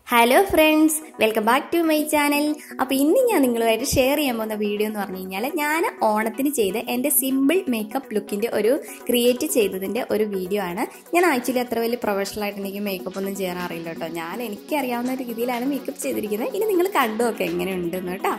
hello friends welcome back to my channel അപ്പോൾ ഇന്ന് ഞാൻ നിങ്ങളുമായിട്ട് ഷെയർ ചെയ്യാൻ പോകുന്ന വീഡിയോ എന്ന് പറഞ്ഞു കഴിഞ്ഞാൽ ഞാൻ ഓണത്തിന് ചെയ്ത എൻ്റെ സിമ്പിൾ മേക്കപ്പ് ലുക്കിൻ്റെ ഒരു ക്രിയേറ്റ് ചെയ്തതിൻ്റെ ഒരു വീഡിയോ ആണ് ഞാൻ ആക്ച്വലി അത്ര വലിയ പ്രൊഫഷണൽ ആയിട്ട് എനിക്ക് മേക്കപ്പ് ഒന്നും ചെയ്യാൻ അറിയില്ല കേട്ടോ ഞാൻ എനിക്കറിയാവുന്ന രീതിയിലാണ് മേക്കപ്പ് ചെയ്തിരിക്കുന്നത് ഇനി നിങ്ങൾ കണ്ടു നോക്കാം എങ്ങനെയുണ്ടെന്ന് കേട്ടോ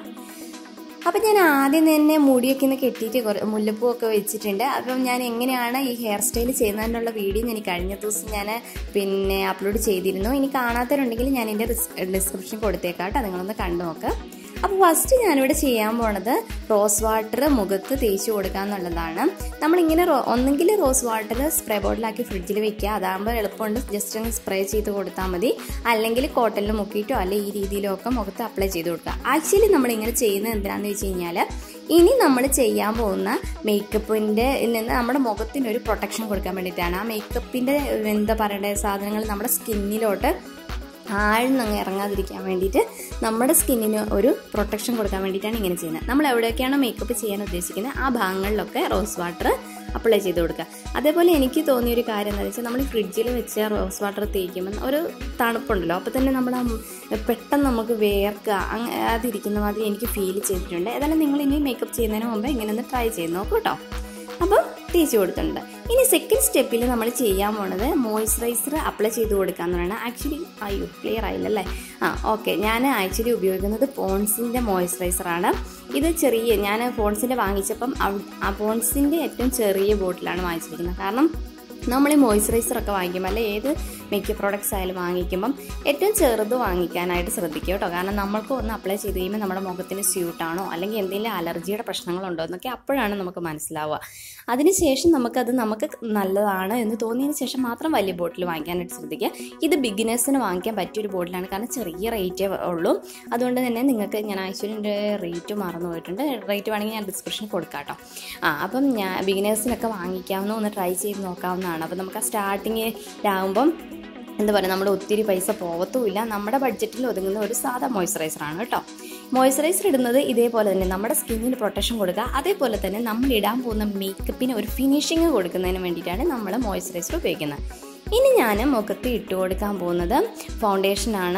അപ്പം ഞാൻ ആദ്യം തന്നെ മുടിയൊക്കെ ഒന്ന് കെട്ടിയിട്ട് കുറേ മുല്ലപ്പൂവൊക്കെ വെച്ചിട്ടുണ്ട് അപ്പം ഞാൻ എങ്ങനെയാണ് ഈ ഹെയർ സ്റ്റൈൽ ചെയ്യുന്നതിനുള്ള വീഡിയോ ഞാൻ കഴിഞ്ഞ ദിവസം ഞാൻ പിന്നെ അപ്ലോഡ് ചെയ്തിരുന്നു ഇനി കാണാത്തവരുണ്ടെങ്കിൽ ഞാൻ എൻ്റെ ഡിസ്ക്രിപ്ഷൻ കൊടുത്തേക്കാം കേട്ടോ നിങ്ങളൊന്ന് കണ്ടു നോക്ക് അപ്പോൾ ഫസ്റ്റ് ഞാനിവിടെ ചെയ്യാൻ പോണത് റോസ് വാട്ടർ മുഖത്ത് തേച്ച് കൊടുക്കുക എന്നുള്ളതാണ് നമ്മളിങ്ങനെ ഒന്നെങ്കിൽ റോസ് വാട്ടർ സ്പ്രേ ബോട്ടിലാക്കി ഫ്രിഡ്ജിൽ വെക്കുക അതാകുമ്പോൾ എളുപ്പമുണ്ട് ജസ്റ്റ് ഒന്ന് സ്പ്രേ ചെയ്ത് കൊടുത്താൽ മതി അല്ലെങ്കിൽ കോട്ടണിൽ മുക്കിയിട്ടോ അല്ലെ ഈ രീതിയിലോ ഒക്കെ മുഖത്ത് അപ്ലൈ ചെയ്ത് കൊടുക്കുക ആക്ച്വലി നമ്മളിങ്ങനെ ചെയ്യുന്നത് എന്തിനാണെന്ന് വെച്ച് കഴിഞ്ഞാൽ ഇനി നമ്മൾ ചെയ്യാൻ പോകുന്ന മേക്കപ്പിൻ്റെ നിന്ന് നമ്മുടെ മുഖത്തിന് ഒരു പ്രൊട്ടക്ഷൻ കൊടുക്കാൻ വേണ്ടിയിട്ടാണ് ആ മേക്കപ്പിൻ്റെ എന്താ പറയേണ്ട സാധനങ്ങൾ നമ്മുടെ സ്കിന്നിലോട്ട് ആഴ്ന്നങ്ങ് ഇറങ്ങാതിരിക്കാൻ വേണ്ടിയിട്ട് നമ്മുടെ സ്കിന്നിന് ഒരു പ്രൊട്ടക്ഷൻ കൊടുക്കാൻ വേണ്ടിയിട്ടാണ് ഇങ്ങനെ ചെയ്യുന്നത് നമ്മൾ എവിടെയൊക്കെയാണോ മേക്കപ്പ് ചെയ്യാൻ ഉദ്ദേശിക്കുന്നത് ആ ഭാഗങ്ങളിലൊക്കെ റോസ് വാട്ടർ അപ്ലൈ ചെയ്ത് കൊടുക്കുക അതേപോലെ എനിക്ക് തോന്നിയൊരു കാര്യം എന്താണെന്ന് വെച്ചാൽ നമ്മൾ ഫ്രിഡ്ജിൽ വെച്ച് റോസ് വാട്ടർ തേക്കുമ്പോൾ ഒരു തണുപ്പുണ്ടല്ലോ അപ്പോൾ തന്നെ നമ്മൾ പെട്ടെന്ന് നമുക്ക് വേർക്കുക അങ്ങ് അതിരിക്കുന്ന മാതിരി എനിക്ക് ഫീൽ ചെയ്തിട്ടുണ്ട് ഏതായാലും നിങ്ങൾ ഇനി മേക്കപ്പ് ചെയ്യുന്നതിന് മുമ്പ് ഇങ്ങനെ ഒന്ന് ട്രൈ ചെയ്ത് നോക്കൂ കേട്ടോ അപ്പോൾ തേച്ച് കൊടുത്തിട്ടുണ്ട് ഇനി സെക്കൻഡ് സ്റ്റെപ്പിൽ നമ്മൾ ചെയ്യാൻ പോണത് മോയ്സ്ചറൈസർ അപ്ലൈ ചെയ്ത് കൊടുക്കുക എന്ന് പറയുന്നത് ആക്ച്വലി അയ്യോ ക്ലിയർ ആയില്ലല്ലേ ആ ഓക്കെ ഞാൻ ആക്ച്വലി ഉപയോഗിക്കുന്നത് പോൺസിൻ്റെ മോയ്സ്ചറൈസറാണ് ഇത് ചെറിയ ഞാൻ പോൺസിൻ്റെ വാങ്ങിച്ചപ്പം ആ പോൺസിൻ്റെ ഏറ്റവും ചെറിയ ബോട്ടിലാണ് വാങ്ങിച്ചിരിക്കുന്നത് കാരണം നമ്മൾ ഈ മോയ്സ്ചറൈസർ ഒക്കെ വാങ്ങിക്കുമ്പോൾ അല്ലെ ഏത് മേക്കപ്പ് പ്രോഡക്റ്റ്സ് ആയാലും വാങ്ങിക്കുമ്പം ഏറ്റവും ചെറുത് വാങ്ങിക്കാനായിട്ട് ശ്രദ്ധിക്കുക കേട്ടോ കാരണം നമ്മൾക്ക് ഒന്ന് അപ്ലൈ ചെയ്ത് കഴിയുമ്പോൾ നമ്മുടെ മുഖത്തിന് സ്യൂട്ടാണോ അല്ലെങ്കിൽ എന്തെങ്കിലും അലർജിയുടെ പ്രശ്നങ്ങളുണ്ടോ എന്നൊക്കെ അപ്പോഴാണ് നമുക്ക് മനസ്സിലാവുക അതിനുശേഷം നമുക്കത് നമുക്ക് നല്ലതാണ് എന്ന് തോന്നിയതിന് ശേഷം മാത്രം വലിയ ബോട്ടിൽ വാങ്ങിക്കാനായിട്ട് ശ്രദ്ധിക്കുക ഇത് ബിഗിനേഴ്സിന് വാങ്ങിക്കാൻ പറ്റിയൊരു ബോട്ടിലാണ് കാരണം ചെറിയ റേറ്റേ ഉള്ളൂ അതുകൊണ്ട് തന്നെ നിങ്ങൾക്ക് ഞാൻ ആക്ച്വലി റേറ്റ് മറന്നു പോയിട്ടുണ്ട് റേറ്റ് വേണമെങ്കിൽ ഞാൻ ഡിസ്ക്രിപ്ഷൻ കൊടുക്കാം കേട്ടോ ആ അപ്പം ഞാൻ ബിഗിനേഴ്സിനൊക്കെ വാങ്ങിക്കാവുന്ന ഒന്ന് ട്രൈ ചെയ്ത് നോക്കാവുന്നതാണ് അപ്പോൾ നമുക്ക് ആ സ്റ്റാർട്ടിങ്ങിലാകുമ്പം എന്താ പറയുക നമ്മൾ ഒത്തിരി പൈസ പോകത്തുമില്ല നമ്മുടെ ബഡ്ജറ്റിൽ ഒതുങ്ങുന്ന ഒരു സാധാ മോയ്സ്ചറൈസറാണ് കേട്ടോ മോയ്സ്ചറൈസർ ഇടുന്നത് ഇതേപോലെ തന്നെ നമ്മുടെ സ്കിന്നിന് പ്രൊട്ടക്ഷൻ കൊടുക്കുക അതേപോലെ തന്നെ നമ്മൾ ഇടാൻ പോകുന്ന മേക്കപ്പിന് ഒരു ഫിനിഷിങ് കൊടുക്കുന്നതിന് വേണ്ടിയിട്ടാണ് നമ്മൾ മോയ്സ്ചറൈസർ ഉപയോഗിക്കുന്നത് ഇനി ഞാൻ മുഖത്ത് ഇട്ട് കൊടുക്കാൻ പോകുന്നത് ഫൗണ്ടേഷനാണ്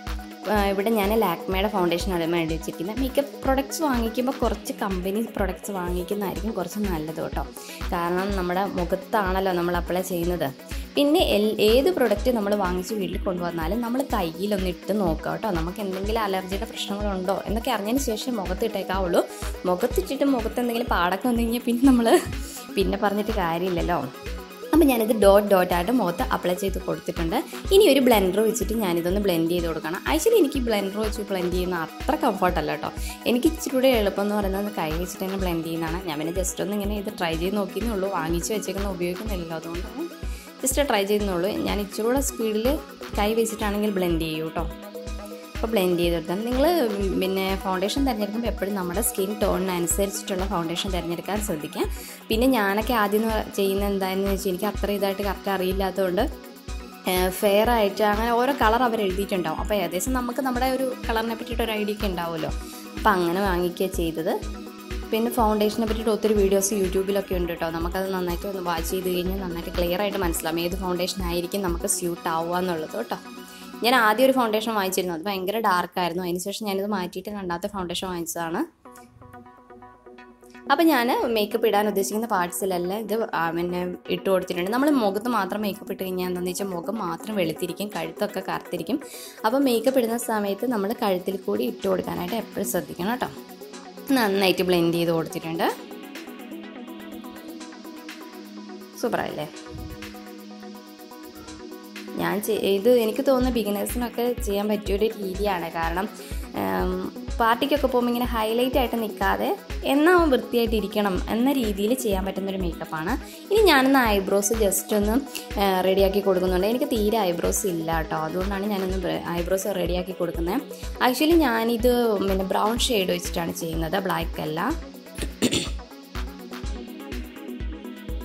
ഇവിടെ ഞാൻ ലാക്മയുടെ ഫൗണ്ടേഷനാണ് വേണ്ടി വെച്ചിരിക്കുന്നത് മേക്കപ്പ് പ്രൊഡക്ട്സ് വാങ്ങിക്കുമ്പോൾ കുറച്ച് കമ്പനി പ്രൊഡക്ട്സ് വാങ്ങിക്കുന്നതായിരിക്കും കുറച്ച് നല്ലത് കേട്ടോ കാരണം നമ്മുടെ മുഖത്താണല്ലോ നമ്മൾ അപ്ലൈ ചെയ്യുന്നത് പിന്നെ ഏത് പ്രൊഡക്റ്റ് നമ്മൾ വാങ്ങിച്ച് വീട്ടിൽ കൊണ്ടുവന്നാലും നമ്മൾ കയ്യിലൊന്ന് ഇട്ട് നോക്കുക കേട്ടോ നമുക്ക് എന്തെങ്കിലും അലർജിയുടെ പ്രശ്നങ്ങളുണ്ടോ എന്നൊക്കെ അറിഞ്ഞതിന് ശേഷം മുഖത്ത് ഇട്ടേക്കാവുള്ളൂ മുഖത്തിട്ടിട്ട് മുഖത്ത് എന്തെങ്കിലും പാടൊക്കെ വന്നു കഴിഞ്ഞാൽ പിന്നെ നമ്മൾ പിന്നെ പറഞ്ഞിട്ട് കാര്യമില്ലല്ലോ അപ്പോൾ ഞാനിത് ഡോട്ട് ഡോട്ട് ആയിട്ട് മുഖത്ത് അപ്ലൈ ചെയ്ത് കൊടുത്തിട്ടുണ്ട് ഇനി ഒരു ബ്ലെൻഡർ വെച്ചിട്ട് ഞാനിതൊന്ന് ബ്ലെൻഡ് ചെയ്ത് കൊടുക്കണം ആക്ച്വലി എനിക്ക് ബ്ലെൻഡർ വെച്ച് ബ്ലെൻഡ് ചെയ്യുന്ന അത്ര കംഫർട്ടല്ല കേട്ടോ എനിക്ക് ഇച്ചിരി കൂടെ എളുപ്പം എന്ന് പറയുന്നത് കൈ വെച്ചിട്ട് തന്നെ ബ്ലെൻഡ് ചെയ്യുന്നതാണ് ഞാൻ പിന്നെ ജസ്റ്റ് ഒന്ന് ഇങ്ങനെ ഇത് ട്രൈ ചെയ്ത് നോക്കിയെന്നേ ഉള്ളൂ വാങ്ങിച്ച് വെച്ചേക്കുന്ന ഉപയോഗിക്കുന്നില്ലല്ലോ അതുകൊണ്ടാണ് ജസ്റ്റ് ട്രൈ ചെയ്യുന്നുള്ളൂ ഞാൻ ഇച്ചിരി കൂടെ സ്പീഡിൽ കൈ വെച്ചിട്ടാണെങ്കിൽ ബ്ലെൻഡ് ചെയ്യൂ കേട്ടോ അപ്പോൾ ബ്ലെൻഡ് ചെയ്തെടുത്താൽ നിങ്ങൾ പിന്നെ ഫൗണ്ടേഷൻ തിരഞ്ഞെടുക്കുമ്പോൾ എപ്പോഴും നമ്മുടെ സ്കിൻ ടോണിനനുസരിച്ചിട്ടുള്ള ഫൗണ്ടേഷൻ തിരഞ്ഞെടുക്കാൻ ശ്രദ്ധിക്കുക പിന്നെ ഞാനൊക്കെ ആദ്യം ചെയ്യുന്നത് എന്താണെന്ന് വെച്ചാൽ എനിക്ക് അത്ര ഇതായിട്ട് കറക്റ്റ് അറിയില്ലാത്തതുകൊണ്ട് ഫെയർ ആയിട്ട് അങ്ങനെ ഓരോ കളർ അവർ എഴുതിയിട്ടുണ്ടാവും അപ്പോൾ ഏകദേശം നമുക്ക് നമ്മുടെ ഒരു കളറിനെ പറ്റിയിട്ട് ഒരു ഐഡിയ ഒക്കെ ഉണ്ടാവുമല്ലോ അപ്പോൾ അങ്ങനെ വാങ്ങിക്കുക ചെയ്തത് പിന്നെ ഫൗണ്ടേഷനെ പറ്റിയിട്ട് ഒത്തിരി വീഡിയോസ് യൂട്യൂബിലൊക്കെ ഉണ്ട് കേട്ടോ നമുക്കത് നന്നായിട്ട് ഒന്ന് വാച്ച് ചെയ്ത് കഴിഞ്ഞാൽ നന്നായിട്ട് ക്ലിയർ ആയിട്ട് മനസ്സിലാവും ഏത് ഫൗണ്ടേഷൻ ആയിരിക്കും നമുക്ക് സ്യൂട്ട് ആവുക എന്നുള്ളത് കേട്ടോ ഞാൻ ആദ്യം ഒരു ഫൗണ്ടേഷൻ വാങ്ങിച്ചിരുന്നു അത് ഭയങ്കര ഡാർക്കായിരുന്നു അതിനുശേഷം ഞാനിത് മാറ്റിയിട്ട് രണ്ടാമത്തെ ഫൗണ്ടേഷൻ വാങ്ങിച്ചതാണ് അപ്പം ഞാൻ മേക്കപ്പ് ഇടാൻ ഉദ്ദേശിക്കുന്ന പാർട്സിലെല്ലാം ഇത് പിന്നെ ഇട്ട് കൊടുത്തിട്ടുണ്ട് നമ്മൾ മുഖത്ത് മാത്രം മേക്കപ്പ് ഇട്ട് കഴിഞ്ഞാൽ എന്താണെന്ന് വെച്ചാൽ മുഖം മാത്രം വെളുത്തിരിക്കും കഴുത്തൊക്കെ കറുത്തിരിക്കും അപ്പോൾ മേക്കപ്പ് ഇടുന്ന സമയത്ത് നമ്മൾ കഴുത്തിൽ കൂടി ഇട്ട് കൊടുക്കാനായിട്ട് എപ്പോഴും ശ്രദ്ധിക്കണം കേട്ടോ നന്നായിട്ട് ബ്ലെൻഡ് ചെയ്ത് കൊടുത്തിട്ടുണ്ട് സൂപ്പറായില്ലേ ഞാൻ ഇത് എനിക്ക് തോന്നുന്ന ബിഗിനേഴ്സിനൊക്കെ ചെയ്യാൻ പറ്റിയൊരു രീതിയാണ് കാരണം പാർട്ടിക്കൊക്കെ പോകുമ്പോൾ ഇങ്ങനെ ഹൈലൈറ്റ് ആയിട്ട് നിൽക്കാതെ എന്നാൽ വൃത്തിയായിട്ട് ഇരിക്കണം എന്ന രീതിയിൽ ചെയ്യാൻ പറ്റുന്നൊരു മേക്കപ്പാണ് ഇനി ഞാനൊന്ന് ഐബ്രോസ് ജസ്റ്റ് ഒന്ന് റെഡിയാക്കി കൊടുക്കുന്നുണ്ട് എനിക്ക് തീരെ ഐബ്രോസ് ഇല്ല കേട്ടോ അതുകൊണ്ടാണ് ഞാനൊന്ന് ഐബ്രോസ് റെഡിയാക്കി കൊടുക്കുന്നത് ആക്ച്വലി ഞാനിത് പിന്നെ ബ്രൗൺ ഷെയ്ഡ് വെച്ചിട്ടാണ് ചെയ്യുന്നത് ബ്ലാക്ക് അല്ല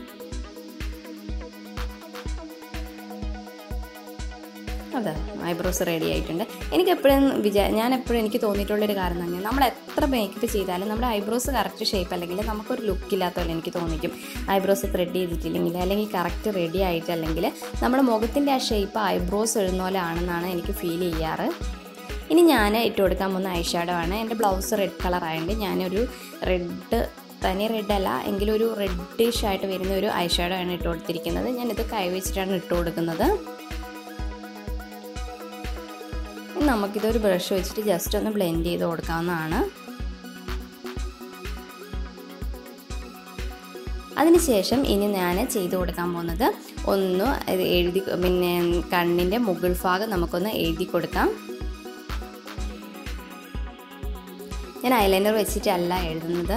അതെ ഐബ്രോ ഐബ്രോസ് റെഡി ആയിട്ടുണ്ട് എനിക്ക് എപ്പോഴും വിചാ ഞാൻ എപ്പോഴും എനിക്ക് തോന്നിയിട്ടുള്ളൊരു കാര്യം തന്നെ നമ്മൾ എത്ര മേക്കപ്പ് ചെയ്താലും നമ്മുടെ ഐബ്രോസ് കറക്റ്റ് ഷേപ്പ് അല്ലെങ്കിൽ നമുക്കൊരു ലുക്ക് ഇല്ലാത്ത പോലെ എനിക്ക് തോന്നിക്കും ഐബ്രോസ് ത്രെഡ് ചെയ്തിട്ടില്ലെങ്കിൽ അല്ലെങ്കിൽ കറക്റ്റ് റെഡി ആയിട്ടല്ലെങ്കിൽ നമ്മുടെ മുഖത്തിൻ്റെ ആ ഷേപ്പ് ഐബ്രോസ് എഴുതുന്ന പോലെ ആണെന്നാണ് എനിക്ക് ഫീൽ ചെയ്യാറ് ഇനി ഞാൻ ഇട്ട് കൊടുക്കാൻ പോകുന്ന ഐഷാഡോ ആണ് എൻ്റെ ബ്ലൗസ് റെഡ് കളർ ആയതുകൊണ്ട് ഞാനൊരു റെഡ് തനി റെഡ് അല്ല എങ്കിലും ഒരു റെഡിഷ് ആയിട്ട് വരുന്ന ഒരു ഐഷാഡോ ആണ് ഇട്ട് കൊടുത്തിരിക്കുന്നത് ഞാനിത് കൈവച്ചിട്ടാണ് ഇട്ട് കൊടുക്കുന്നത് ഇനി നമുക്കിതൊരു ബ്രഷ് വെച്ചിട്ട് ജസ്റ്റ് ഒന്ന് ബ്ലെൻഡ് ചെയ്ത് കൊടുക്കാവുന്നതാണ് അതിനുശേഷം ഇനി ഞാൻ ചെയ്ത് കൊടുക്കാൻ പോകുന്നത് ഒന്ന് എഴുതി പിന്നെ കണ്ണിൻ്റെ മുകൾ ഭാഗം നമുക്കൊന്ന് എഴുതി കൊടുക്കാം ഞാൻ ഐലൈനർ വെച്ചിട്ടല്ല എഴുതുന്നത്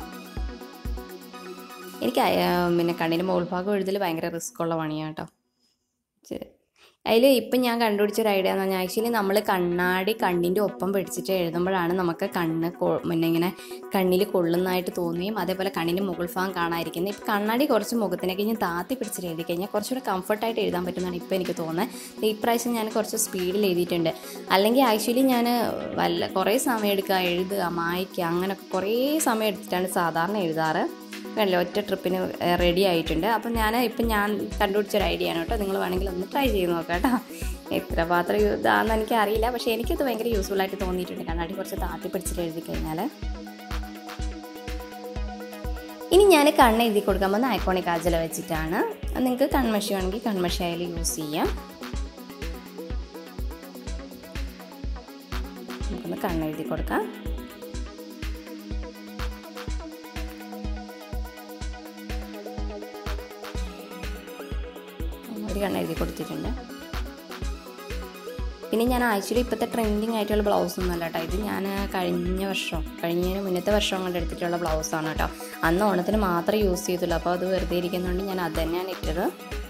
എനിക്ക് പിന്നെ കണ്ണിൻ്റെ മുകൾ ഭാഗം എഴുതൽ ഭയങ്കര റിസ്ക് ഉള്ള പണിയാണ് കേട്ടോ അതിൽ ഇപ്പം ഞാൻ കണ്ടുപിടിച്ച ഒരു ഐഡിയ എന്ന് പറഞ്ഞാൽ ആക്ച്വലി നമ്മൾ കണ്ണാടി കണ്ണിൻ്റെ ഒപ്പം പിടിച്ചിട്ട് എഴുതുമ്പോഴാണ് നമുക്ക് കണ്ണ് പിന്നെ ഇങ്ങനെ കണ്ണിൽ കൊള്ളുന്നതായിട്ട് തോന്നുകയും അതേപോലെ കണ്ണിൻ്റെ മുകൾ ഭാഗം കാണാതിരിക്കുന്നത് ഇപ്പം കണ്ണാടി കുറച്ച് മുഖത്തിനൊക്കെ ഞാൻ താത്തി പിടിച്ചിട്ട് എഴുതി കഴിഞ്ഞാൽ കുറച്ചുകൂടെ കംഫർട്ടായിട്ട് എഴുതാൻ പറ്റുമെന്നാണ് ഇപ്പോൾ എനിക്ക് തോന്നുന്നത് ഇപ്രാവശ്യം ഞാൻ കുറച്ച് സ്പീഡിൽ എഴുതിയിട്ടുണ്ട് അല്ലെങ്കിൽ ആക്ച്വലി ഞാൻ വല്ല കുറേ സമയം എടുക്കുക എഴുതുക മായ്ക്കുക അങ്ങനെയൊക്കെ കുറേ സമയം എടുത്തിട്ടാണ് സാധാരണ എഴുതാറ് കണ്ടില്ല ഒറ്റ ട്രിപ്പിന് റെഡി ആയിട്ടുണ്ട് അപ്പം ഞാൻ ഇപ്പം ഞാൻ കണ്ടുപിടിച്ചൊരു ഐഡിയ ആണ് കേട്ടോ നിങ്ങൾ വേണമെങ്കിൽ ഒന്ന് ട്രൈ ചെയ്ത് നോക്കാം കേട്ടോ എത്ര മാത്രം ഇതാണെന്ന് എനിക്ക് അറിയില്ല പക്ഷേ എനിക്കത് ഭയങ്കര യൂസ്ഫുൾ ആയിട്ട് തോന്നിയിട്ടുണ്ട് കണ്ണാടി കുറച്ച് താത്തി പിടിച്ചിട്ട് എഴുതി കഴിഞ്ഞാൽ ഇനി ഞാൻ കണ്ണ് എഴുതി കൊടുക്കാൻ പോകുന്ന ഐക്കോണിക് കാജല വെച്ചിട്ടാണ് നിങ്ങൾക്ക് കൺമഷി വേണമെങ്കിൽ കൺമഷി ആയാലും യൂസ് ചെയ്യാം നമുക്കൊന്ന് കണ്ണ് എഴുതി കൊടുക്കാം ഒരു കണ്ണ് എഴുതി കൊടുത്തിട്ടുണ്ട് പിന്നെ ഞാൻ ആക്ച്വലി ഇപ്പോഴത്തെ ട്രെൻഡിങ് ആയിട്ടുള്ള ബ്ലൗസ് ഒന്നും അല്ല കേട്ടോ ഇത് ഞാൻ കഴിഞ്ഞ വർഷം കഴിഞ്ഞതിന് മുന്നത്തെ വർഷം കൊണ്ട് എടുത്തിട്ടുള്ള ബ്ലൗസാണ് കേട്ടോ അന്ന് ഓണത്തിന് മാത്രമേ യൂസ് ചെയ്തുള്ളൂ അപ്പോൾ അത് വെറുതെ ഇരിക്കുന്നതുകൊണ്ട് ഞാൻ അത് തന്നെയാണ് ഇട്ടത്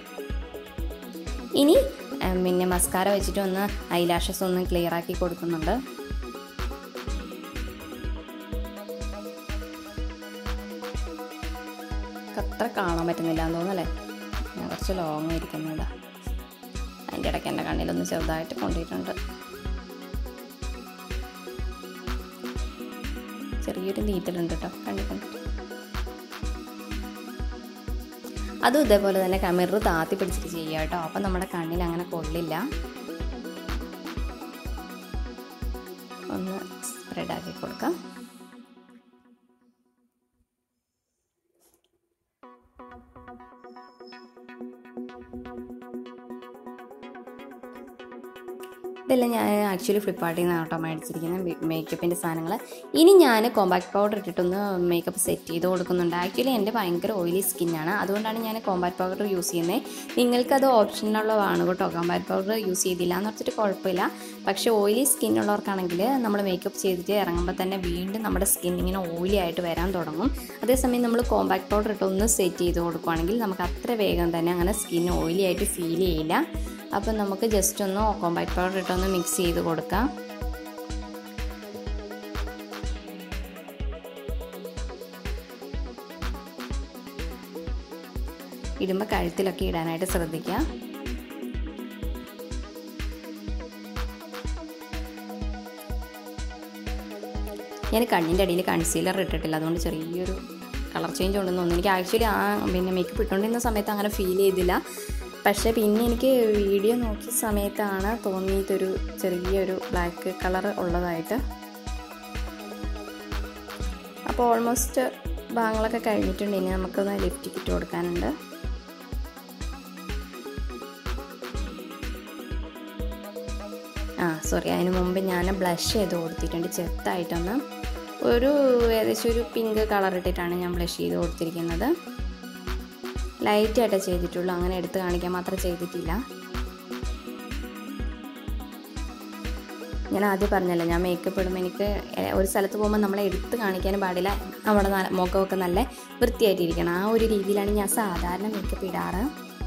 ഇനി പിന്നെ മസ്കാര വെച്ചിട്ട് ഒന്ന് ഐലാഷസ് ഒന്ന് ക്ലിയർ ആക്കി കൊടുക്കുന്നുണ്ട് അത്ര കാണാൻ പറ്റുന്നില്ല എന്ന് തോന്നുന്നല്ലേ ഞാൻ കുറച്ച് ലോങ് ഇരിക്കുന്നില്ല അതിൻ്റെ ഇടയ്ക്ക് എൻ്റെ കണ്ണിലൊന്ന് ചെറുതായിട്ട് കൊണ്ടിട്ടുണ്ട് ചെറിയൊരു നീറ്റലുണ്ട് കേട്ടോ കണ്ണി കണ്ടിട്ട് അതും ഇതേപോലെ തന്നെ മിറർ താത്തി പിടിച്ചിട്ട് ചെയ്യുക കേട്ടോ അപ്പം നമ്മുടെ കണ്ണിൽ അങ്ങനെ കൊള്ളില്ല ഒന്ന് സ്പ്രെഡാക്കി കൊടുക്കാം ഇതെല്ലാം ഞാൻ ആക്ച്വലി ഫ്ലിപ്കാർട്ടിൽ നിന്നാണ് കേട്ടോ മേടിച്ചിരിക്കുന്ന മേക്കപ്പിൻ്റെ സാധനങ്ങൾ ഇനി ഞാൻ കോമ്പാക്ട് പൗഡർ ഇട്ടിട്ടൊന്ന് മേക്കപ്പ് സെറ്റ് ചെയ്ത് കൊടുക്കുന്നുണ്ട് ആക്ച്വലി എൻ്റെ ഭയങ്കര ഓയിലി സ്കിന്നാണ് അതുകൊണ്ടാണ് ഞാൻ കോമ്പാക്ട് പൗഡർ യൂസ് ചെയ്യുന്നത് നിങ്ങൾക്കത് ഓപ്ഷനുള്ളതാണ് കേട്ടോ കോമ്പാക്ട് പൗഡർ യൂസ് ചെയ്തില്ല എന്ന് വെച്ചിട്ട് കുഴപ്പമില്ല പക്ഷേ ഓയിലി സ്കിന്നുള്ളവർക്കാണെങ്കിൽ നമ്മൾ മേക്കപ്പ് ചെയ്തിട്ട് ഇറങ്ങുമ്പോൾ തന്നെ വീണ്ടും നമ്മുടെ സ്കിൻ ഇങ്ങനെ ഓയിലി ആയിട്ട് വരാൻ തുടങ്ങും അതേസമയം നമ്മൾ കോമ്പാക്ട് പൗഡർ ഇട്ടൊന്ന് സെറ്റ് ചെയ്ത് കൊടുക്കുകയാണെങ്കിൽ നമുക്ക് അത്ര വേഗം തന്നെ അങ്ങനെ സ്കിൻ ഓയിലി ആയിട്ട് ഫീൽ ചെയ്യില്ല അപ്പം നമുക്ക് ജസ്റ്റ് ഒന്ന് കോമ്പാക്ട് പൗഡർ ഇട്ടൊന്ന് മിക്സ് ചെയ്ത് കൊടുക്കാം ഇടുമ്പോൾ കഴുത്തിലൊക്കെ ഇടാനായിട്ട് ശ്രദ്ധിക്കുക ഞാൻ കണ്ണിൻ്റെ അടിയിൽ കൺസീലർ ഇട്ടിട്ടില്ല അതുകൊണ്ട് ചെറിയൊരു കളർ ചേഞ്ച് ഉണ്ടെന്ന് തോന്നുന്നു എനിക്ക് ആക്ച്വലി ആ പിന്നെ മേക്കപ്പ് ഇട്ടുകൊണ്ടിരുന്ന സമയത്ത് അങ്ങനെ ഫീൽ ചെയ്തില്ല പക്ഷേ പിന്നെ എനിക്ക് വീഡിയോ നോക്കിയ സമയത്താണ് തോന്നിയതൊരു ചെറിയൊരു ബ്ലാക്ക് കളർ ഉള്ളതായിട്ട് അപ്പോൾ ഓൾമോസ്റ്റ് ഭാഗങ്ങളൊക്കെ കഴിഞ്ഞിട്ടുണ്ട് ഇനി നമുക്കൊന്ന് ലിഫ്റ്റിക്ക് ഇട്ട് കൊടുക്കാനുണ്ട് ആ സോറി അതിന് മുമ്പ് ഞാൻ ബ്ലഷ് ചെയ്ത് കൊടുത്തിട്ടുണ്ട് ചെറുതായിട്ടൊന്ന് ഒരു ഏകദേശം ഒരു പിങ്ക് കളർ ഇട്ടിട്ടാണ് ഞാൻ ബ്ലഷ് ചെയ്ത് കൊടുത്തിരിക്കുന്നത് ലൈറ്റായിട്ടേ ചെയ്തിട്ടുള്ളൂ അങ്ങനെ എടുത്ത് കാണിക്കാൻ മാത്രം ചെയ്തിട്ടില്ല ഞാൻ ആദ്യം പറഞ്ഞല്ലോ ഞാൻ മേക്കപ്പ് ഇടുമ്പോൾ എനിക്ക് ഒരു സ്ഥലത്ത് പോകുമ്പോൾ നമ്മളെ എടുത്ത് കാണിക്കാനും പാടില്ല നമ്മുടെ മുഖമൊക്കെ നല്ല വൃത്തിയായിട്ടിരിക്കണം ആ ഒരു രീതിയിലാണ് ഞാൻ സാധാരണ മേക്കപ്പ് ഇടാറ്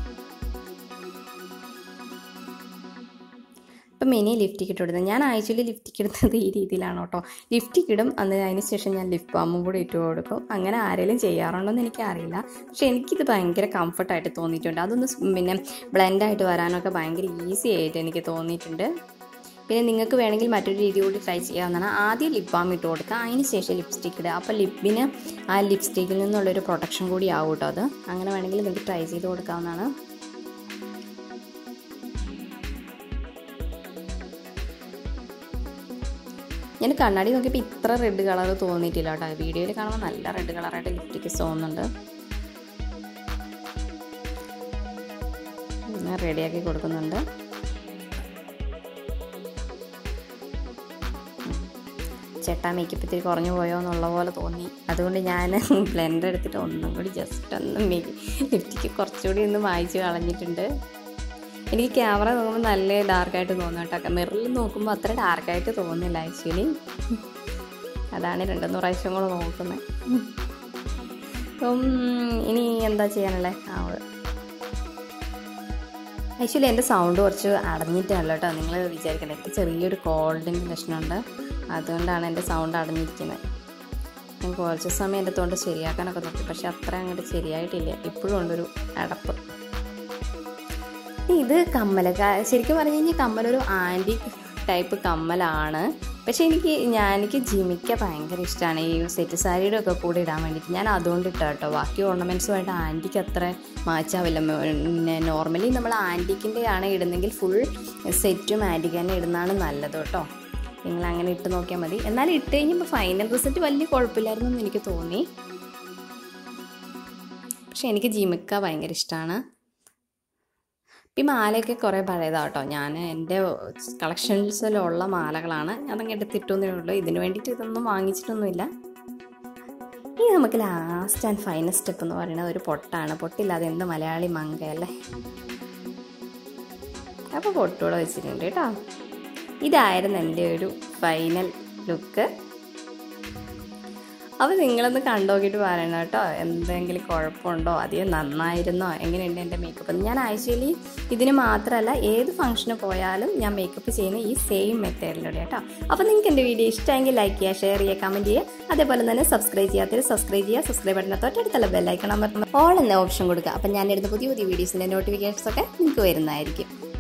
ഇപ്പം മിനി ലിഫ്റ്റിക്ക് ഇട്ട് കൊടുത്തത് ഞാൻ ആക്ച്വലി ലിഫ്റ്റിക്ക് ഇടുന്നത് ഈ രീതിയിലാണ് കേട്ടോ ലിഫ്റ്റിക്ക് ഇടും അന്ന് അതിന് ശേഷം ഞാൻ ലിപ് ബാമും കൂടി ഇട്ട് കൊടുക്കും അങ്ങനെ ആരെങ്കിലും ചെയ്യാറുണ്ടോ എന്ന് എനിക്കറിയില്ല പക്ഷേ എനിക്കിത് ഭയങ്കര കംഫർട്ടായിട്ട് തോന്നിയിട്ടുണ്ട് അതൊന്ന് പിന്നെ ബ്ലെൻഡായിട്ട് വരാനൊക്കെ ഭയങ്കര ഈസി ആയിട്ട് എനിക്ക് തോന്നിയിട്ടുണ്ട് പിന്നെ നിങ്ങൾക്ക് വേണമെങ്കിൽ മറ്റൊരു രീതി കൂടി ട്രൈ ചെയ്യാവുന്നതാണ് ആദ്യം ലിപ് ബാം ഇട്ട് കൊടുക്കുക അതിന് ശേഷം ലിപ്സ്റ്റിക് ഇടുക അപ്പോൾ ലിപ്പിന് ആ ലിപ്സ്റ്റിക്കിൽ നിന്നുള്ളൊരു പ്രൊട്ടക്ഷൻ കൂടി ആവും കേട്ടോ അത് അങ്ങനെ വേണമെങ്കിൽ നിങ്ങൾക്ക് ട്രൈ ചെയ്ത് കൊടുക്കാവുന്നതാണ് ഞാൻ കണ്ണാടി നോക്കിയപ്പോൾ ഇത്ര റെഡ് കളർ തോന്നിയിട്ടില്ല കേട്ടോ വീഡിയോയിൽ കാണുമ്പോൾ നല്ല റെഡ് കളറായിട്ട് ലിപ്സ്റ്റിക്ക് തോന്നുന്നുണ്ട് ഞാൻ റെഡിയാക്കി കൊടുക്കുന്നുണ്ട് ചേട്ടാ മേക്കപ്പ് ഇത്തിരി കുറഞ്ഞു പോയോ എന്നുള്ള പോലെ തോന്നി അതുകൊണ്ട് ഞാൻ ബ്ലെൻഡർ എടുത്തിട്ട് ഒന്നും കൂടി ജസ്റ്റ് ഒന്ന് മേക്ക് ലിപ്സ്റ്റിക്ക് കുറച്ചുകൂടി ഒന്ന് വായിച്ച് കളഞ്ഞിട്ടുണ്ട് എനിക്ക് ക്യാമറ നോക്കുമ്പോൾ നല്ല ഡാർക്കായിട്ട് തോന്നും കേട്ടോ മിററിൽ നോക്കുമ്പോൾ അത്ര ഡാർക്കായിട്ട് തോന്നുന്നില്ല ആക്ച്വലി അതാണ് രണ്ടുമൂന്ന് പ്രാവശ്യം കൂടെ നോക്കുന്നത് അപ്പം ഇനി എന്താ ചെയ്യാനുള്ളത് ആ ആക്ച്വലി എൻ്റെ സൗണ്ട് കുറച്ച് അടഞ്ഞിട്ടല്ല കേട്ടോ നിങ്ങൾ വിചാരിക്കണ്ട എനിക്ക് ചെറിയൊരു കോൾഡിൻ്റെ ലക്ഷണമുണ്ട് അതുകൊണ്ടാണ് എൻ്റെ സൗണ്ട് അടഞ്ഞിരിക്കുന്നത് ഞാൻ കുറച്ച് സമയം എൻ്റെ തൊണ്ട് ശരിയാക്കാനൊക്കെ നോക്കി പക്ഷെ അത്ര അങ്ങോട്ട് ശരിയായിട്ടില്ല ഇപ്പോഴും ഉണ്ടൊരു അടപ്പ് ഇത് കമ്മൽ ശരിക്കും പറഞ്ഞു കഴിഞ്ഞാൽ കമ്മലൊരു ആൻറ്റി ടൈപ്പ് കമ്മലാണ് പക്ഷേ എനിക്ക് ഞാൻ എനിക്ക് ജിമിക്ക ഭയങ്കര ഇഷ്ടമാണ് ഈ സെറ്റ് സാരിയുടെ ഒക്കെ കൂടെ ഇടാൻ വേണ്ടിയിട്ട് ഞാൻ അതുകൊണ്ട് ഇട്ടാ കേട്ടോ ബാക്കി ഓർണമെൻറ്റ്സുമായിട്ട് ആൻറ്റിക്ക് അത്ര മാച്ചാവില്ല പിന്നെ നോർമലി നമ്മൾ ആൻറ്റിക്കിൻ്റെ ആണ് ഇടുന്നെങ്കിൽ ഫുൾ സെറ്റും ആൻറ്റിക്ക് തന്നെ ഇടുന്നതാണ് നല്ലത് കേട്ടോ നിങ്ങൾ അങ്ങനെ ഇട്ട് നോക്കിയാൽ മതി എന്നാലും ഇട്ട് കഴിഞ്ഞപ്പോൾ ഫൈനൽ റിസൾട്ട് വലിയ കുഴപ്പമില്ലായിരുന്നു എന്ന് എനിക്ക് തോന്നി പക്ഷെ എനിക്ക് ജിമിക്ക ഭയങ്കര ഇഷ്ടമാണ് ഈ മാലയൊക്കെ കുറേ പഴയതാണ് കേട്ടോ ഞാൻ എൻ്റെ കളക്ഷൻസിലുള്ള മാലകളാണ് അതങ്ങ് എടുത്തിട്ടൊന്നേ ഉള്ളൂ ഇതിന് വേണ്ടിയിട്ട് ഇതൊന്നും വാങ്ങിച്ചിട്ടൊന്നുമില്ല ഇനി നമുക്ക് ലാസ്റ്റ് ആൻഡ് ഫൈനൽ സ്റ്റെപ്പ് എന്ന് പറയുന്നത് ഒരു പൊട്ടാണ് പൊട്ടില്ലാതെ എന്ത് മലയാളി മങ്കയല്ലേ അപ്പോൾ പൊട്ടൂടെ വെച്ചിട്ടുണ്ട് കേട്ടോ ഇതായിരുന്നു എൻ്റെ ഒരു ഫൈനൽ ലുക്ക് അപ്പോൾ നിങ്ങളൊന്ന് കണ്ടുനോക്കിയിട്ട് പറയണം കേട്ടോ എന്തെങ്കിലും കുഴപ്പമുണ്ടോ അധികം നന്നായിരുന്നോ എങ്ങനെയുണ്ട് എൻ്റെ മേക്കപ്പ് ഞാൻ ആക്ച്വലി ഇതിന് മാത്രമല്ല ഏത് ഫംഗ്ഷന് പോയാലും ഞാൻ മേക്കപ്പ് ചെയ്യുന്ന ഈ സെയിം മെത്തേഡിലൂടെ കേട്ടോ അപ്പോൾ നിങ്ങൾക്ക് എൻ്റെ വീഡിയോ ഇഷ്ടമെങ്കിൽ ലൈക്ക് ചെയ്യുക ഷെയർ ചെയ്യുക കമൻറ്റ് ചെയ്യുക അതേപോലെ തന്നെ സബ്സ്ക്രൈബ് ചെയ്യാത്തവർ സബ്സ്ക്രൈബ് ചെയ്യുക സബ്സ്ക്രൈബ് ബട്ടനെ തൊട്ടടുത്തുള്ള ബെല്ലൈക്കണം ഓൾ എന്ന ഓപ്ഷൻ കൊടുക്കുക അപ്പം ഞാൻ എടുത്ത പുതിയ പുതിയ വീഡിയോസിൻ്റെ നോട്ടിഫിക്കേഷൻസ് ഒക്കെ നിങ്ങൾക്ക് വരുന്നതായിരിക്കും